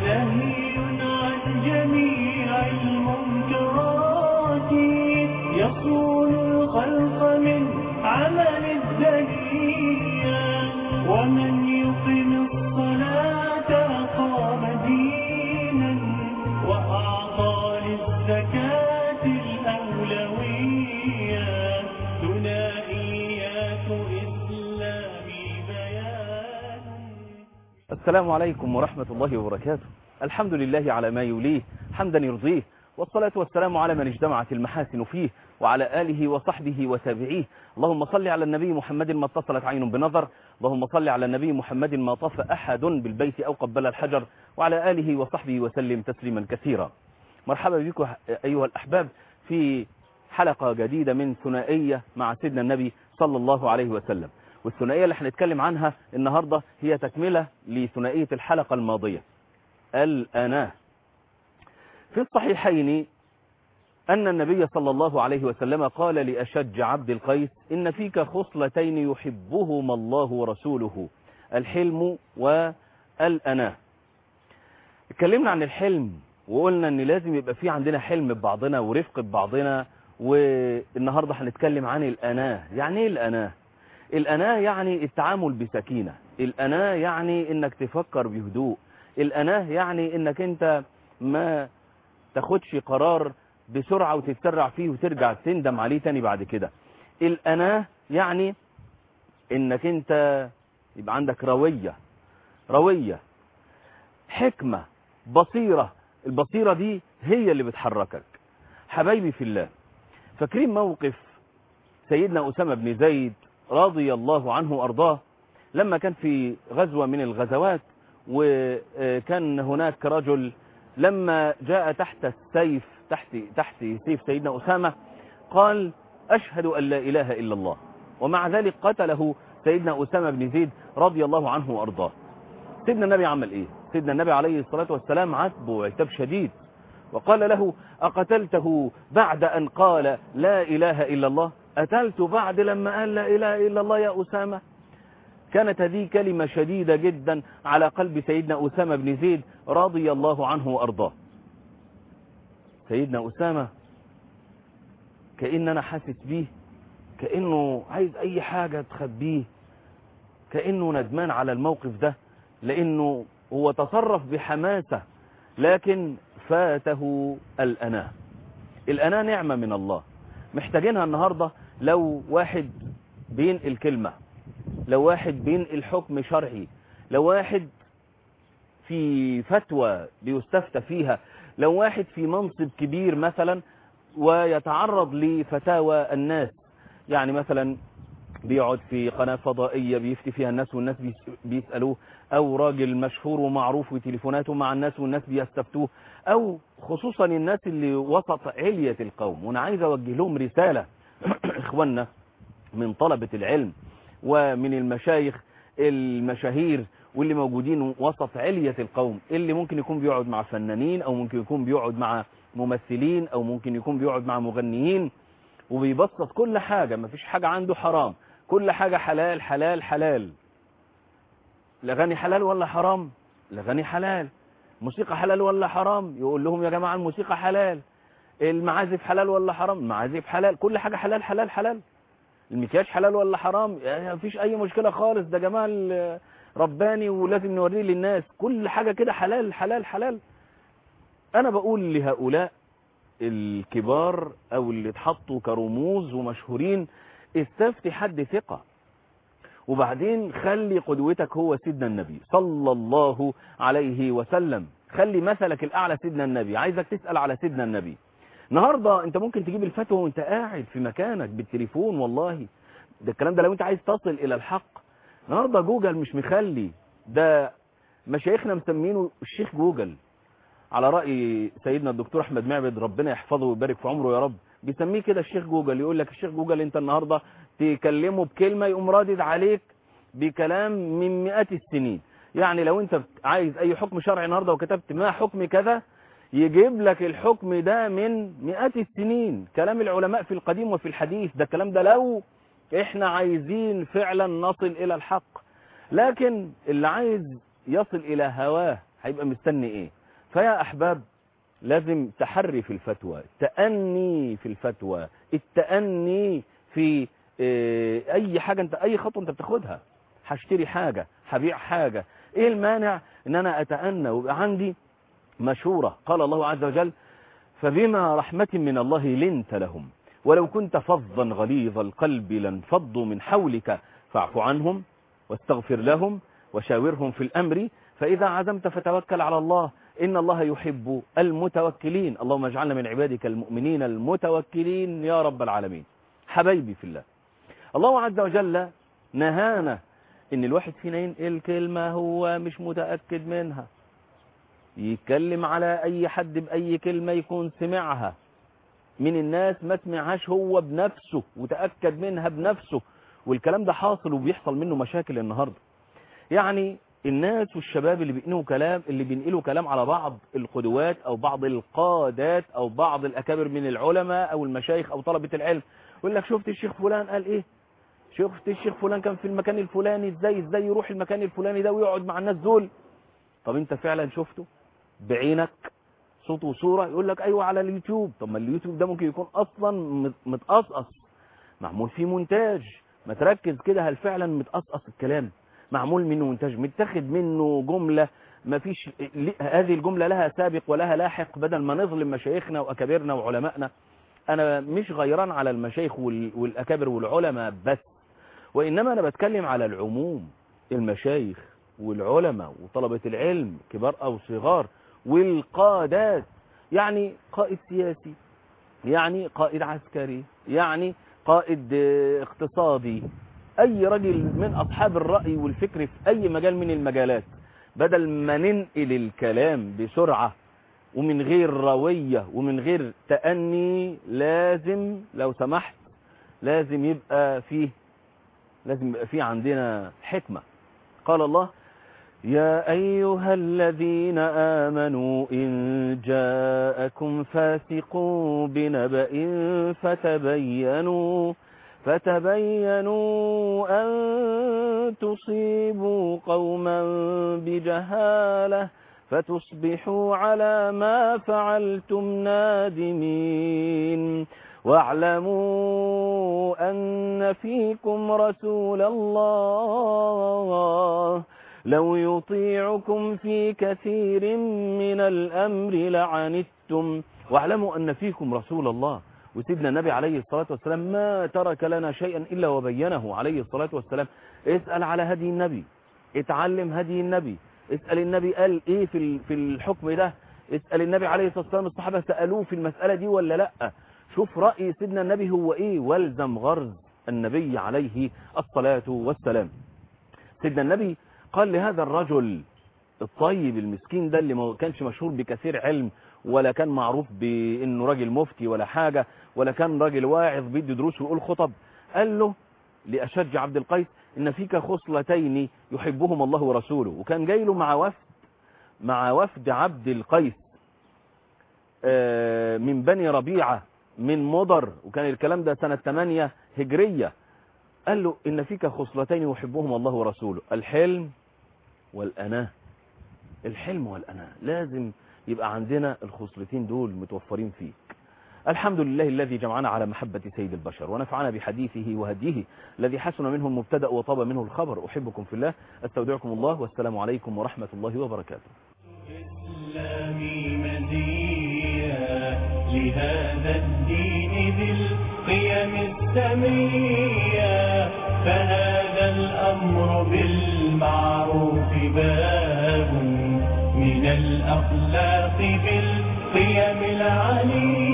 نهي عن جميع المنكرات يصون الخلق من عمل الدنيا ومن يقم الصلاة أقام دينا وأعطى للزكاة الأولوية ثنائيات إسلام بيان السلام عليكم ورحمة الله وبركاته الحمد لله على ما يوليه حمدا يرضيه والصلاة والسلام على من اجتمعت المحاسن فيه وعلى آله وصحبه وتابعيه اللهم صل على النبي محمد ما اتصلت عين بنظر اللهم صل على النبي محمد ما طاف أحد بالبيت أو قبل الحجر وعلى آله وصحبه وسلم تسليما كثيرا مرحبا بكم أيها الأحباب في حلقة جديدة من ثنائية مع سيدنا النبي صلى الله عليه وسلم والثنائية اللي هنتكلم عنها النهاردة هي تكملة لثنائية الحلقة الماضية الأناه في الصحيحين أن النبي صلى الله عليه وسلم قال لأشج عبد القيس إن فيك خصلتين يحبهما الله ورسوله الحلم والأناه اتكلمنا عن الحلم وقلنا ان لازم يبقى في عندنا حلم ببعضنا ورفق ببعضنا والنهاردة هنتكلم عن الأناه يعني ايه الأناه الأناه يعني التعامل بسكينة الأناه يعني انك تفكر بهدوء الأناه يعني انك انت ما تاخدش قرار بسرعة وتتسرع فيه وترجع تندم عليه تاني بعد كده الأناه يعني انك انت يبقى عندك روية روية حكمة بصيرة البصيرة دي هي اللي بتحركك حبايبي في الله فاكرين موقف سيدنا أسامة بن زيد رضي الله عنه وأرضاه لما كان في غزوة من الغزوات وكان هناك رجل لما جاء تحت السيف تحت تحت سيف سيدنا أسامة قال أشهد أن لا إله إلا الله ومع ذلك قتله سيدنا أسامة بن زيد رضي الله عنه وأرضاه سيدنا النبي عمل إيه سيدنا النبي عليه الصلاة والسلام عاتبه عتاب شديد وقال له أقتلته بعد أن قال لا إله إلا الله قتلت بعد لما قال لا إله إلا الله يا أسامة كانت هذه كلمة شديدة جدا على قلب سيدنا أسامة بن زيد رضي الله عنه وأرضاه سيدنا أسامة كأن أنا حاسس بيه كأنه عايز أي حاجة تخبيه كأنه ندمان على الموقف ده لأنه هو تصرف بحماسة لكن فاته الأناة الأناة نعمة من الله محتاجينها النهاردة لو واحد بينقل كلمة لو واحد بينقل حكم شرعي لو واحد في فتوى بيستفتى فيها لو واحد في منصب كبير مثلا ويتعرض لفتاوى الناس يعني مثلا بيقعد في قناة فضائية بيفتي فيها الناس والناس بيسألوه او راجل مشهور ومعروف وتليفوناته مع الناس والناس بيستفتوه او خصوصا الناس اللي وسط علية القوم وانا عايز اوجه لهم رسالة اخواننا من طلبة العلم ومن المشايخ المشاهير واللي موجودين وسط علية القوم اللي ممكن يكون بيقعد مع فنانين او ممكن يكون بيقعد مع ممثلين او ممكن يكون بيقعد مع مغنيين وبيبسط كل حاجة مفيش حاجة عنده حرام كل حاجة حلال حلال حلال الأغاني حلال ولا حرام الأغاني حلال موسيقى حلال ولا حرام يقول لهم يا جماعة الموسيقى حلال المعازف حلال ولا حرام المعازف حلال كل حاجة حلال حلال حلال المكياج حلال ولا حرام يعني مفيش أي مشكلة خالص ده جمال رباني ولازم نوريه للناس كل حاجة كده حلال حلال حلال أنا بقول لهؤلاء الكبار أو اللي اتحطوا كرموز ومشهورين استفتي حد ثقة وبعدين خلي قدوتك هو سيدنا النبي صلى الله عليه وسلم خلي مثلك الأعلى سيدنا النبي عايزك تسأل على سيدنا النبي النهاردة انت ممكن تجيب الفتوى وانت قاعد في مكانك بالتليفون والله ده الكلام ده لو انت عايز تصل الى الحق النهاردة جوجل مش مخلي ده مشايخنا مسمينه الشيخ جوجل على رأي سيدنا الدكتور احمد معبد ربنا يحفظه ويبارك في عمره يا رب بيسميه كده الشيخ جوجل يقول لك الشيخ جوجل انت النهاردة تكلمه بكلمة يقوم رادد عليك بكلام من مئات السنين يعني لو انت عايز اي حكم شرعي النهاردة وكتبت ما حكم كذا يجيب لك الحكم ده من مئات السنين كلام العلماء في القديم وفي الحديث ده الكلام ده لو احنا عايزين فعلا نصل الى الحق لكن اللي عايز يصل الى هواه هيبقى مستني ايه فيا احباب لازم تحري في الفتوى تأني في الفتوى التأني في إيه، اي حاجة انت اي خطوة انت بتاخدها هشتري حاجة هبيع حاجة ايه المانع ان انا اتأنى ويبقى عندي مشورة قال الله عز وجل فبما رحمة من الله لنت لهم ولو كنت فظا غليظ القلب لانفضوا من حولك فاعف عنهم واستغفر لهم وشاورهم في الأمر فإذا عزمت فتوكل على الله إن الله يحب المتوكلين اللهم اجعلنا من عبادك المؤمنين المتوكلين يا رب العالمين حبايبي في الله الله عز وجل نهانا إن الواحد فينا ينقل كلمة هو مش متأكد منها يتكلم على أي حد بأي كلمة يكون سمعها من الناس ما سمعهاش هو بنفسه وتأكد منها بنفسه والكلام ده حاصل وبيحصل منه مشاكل النهاردة يعني الناس والشباب اللي بينقلوا كلام اللي بينقلوا كلام على بعض القدوات او بعض القادات او بعض الاكابر من العلماء او المشايخ او طلبة العلم يقول لك شفت الشيخ فلان قال ايه شفت الشيخ فلان كان في المكان الفلاني ازاي ازاي يروح المكان الفلاني ده ويقعد مع الناس دول طب انت فعلا شفته بعينك صوت وصورة يقول لك ايوه على اليوتيوب طب ما اليوتيوب ده ممكن يكون اصلا مت- متقصقص معمول فيه مونتاج ما تركز كده هل فعلا متقصقص الكلام معمول منه مونتاج متاخد منه جملة ما فيش ل- هذه الجملة لها سابق ولها لاحق بدل ما نظلم مشايخنا واكابرنا وعلمائنا انا مش غيران على المشايخ وال- والاكابر والعلماء بس وانما انا بتكلم على العموم المشايخ والعلماء وطلبة العلم كبار او صغار والقادات يعني قائد سياسي يعني قائد عسكري يعني قائد آه، اقتصادي اي رجل من اصحاب الرأي والفكر في اي مجال من المجالات بدل ما ننقل الكلام بسرعة ومن غير روية ومن غير تأني لازم لو سمحت لازم يبقى فيه لازم يبقى فيه عندنا حكمة قال الله يا أيها الذين آمنوا إن جاءكم فاسق بنبأ فتبينوا فتبينوا أن تصيبوا قوما بجهالة فتصبحوا على ما فعلتم نادمين واعلموا أن فيكم رسول الله لو يطيعكم في كثير من الأمر لعنتم واعلموا أن فيكم رسول الله وسيدنا النبي عليه الصلاة والسلام ما ترك لنا شيئا إلا وبينه عليه الصلاة والسلام اسأل على هدي النبي اتعلم هدي النبي اسأل النبي قال ايه في ال- في الحكم ده اسأل النبي عليه الصلاة والسلام الصحابة سألوه في المسألة دي ولا لا شوف رأي سيدنا النبي هو ايه والزم غرز النبي عليه الصلاة والسلام سيدنا النبي قال لهذا الرجل الطيب المسكين ده اللي ما كانش مشهور بكثير علم ولا كان معروف بانه راجل مفتي ولا حاجة ولا كان راجل واعظ بيدي دروس ويقول خطب قال له لأشج عبد القيس إن فيك خصلتين يحبهم الله ورسوله وكان جاي له مع وفد مع وفد عبد القيس آه، من بني ربيعة من مضر وكان الكلام ده سنة 8 هجرية قال له إن فيك خصلتين يحبهم الله ورسوله الحلم والأناه الحلم والأناه لازم يبقى عندنا الخصلتين دول متوفرين فيك الحمد لله الذي جمعنا على محبة سيد البشر ونفعنا بحديثه وهديه الذي حسن منه المبتدأ وطاب منه الخبر أحبكم في الله استودعكم الله والسلام عليكم ورحمة الله وبركاته إسلامي مزية لهذا الدين ذي القيم السمية فهذا الأمر بالمعروف باب من الأخلاق بالقيم العليا